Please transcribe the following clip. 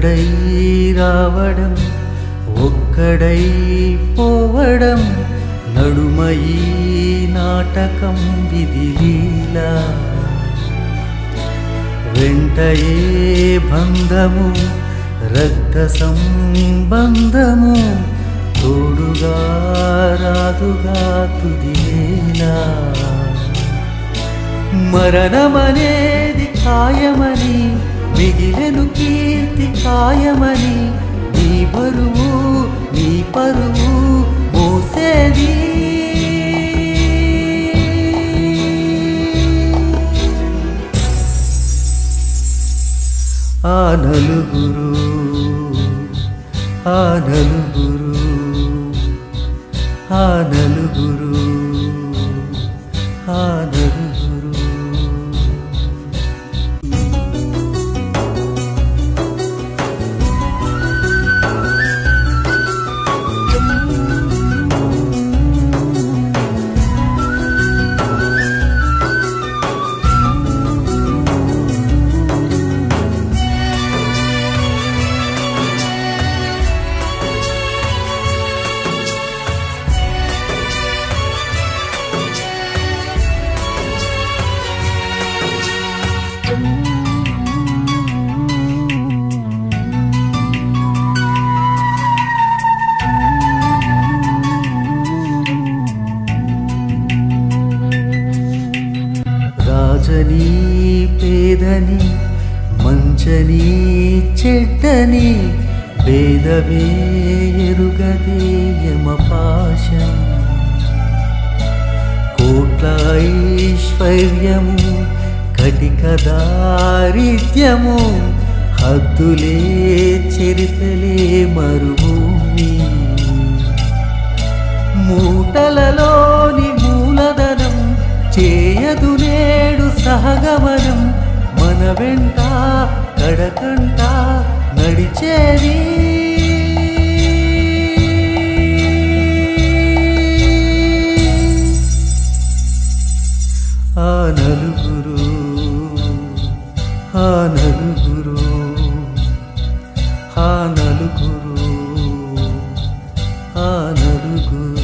ఒక్కడై రావడం ఒక్కడై పోవడం నడుమయి నాటకం విధిలీలా వెంటయే బంధము రక్త సంబంధము తోడుగా రాదుగా తుదిలేలా మరణమనేది ఖాయమని మిగిలెను కీర్తి ఖాయమని నీ బరువు నీ పరువు మోసేది ఆ నలుగురు ఆ నలుగురు ఆ నలుగురు ఆ నలుగురు రాజని పేదని మంచని చెడ్డని భేదమే ఎరుగదే యమపాశం కోట్ల ఐశ్వర్యము కటిక దారిద్ర్యము హద్దులే చెరిపెలే మరుభూమి మూటలలోని మూలధనం చేయదు నేడు సహగమనం మన వెంట కడకంట నడిచేది ఆ నలుగురు ఆ నలుగురు ఆ నలుగురు ఆ నలుగురు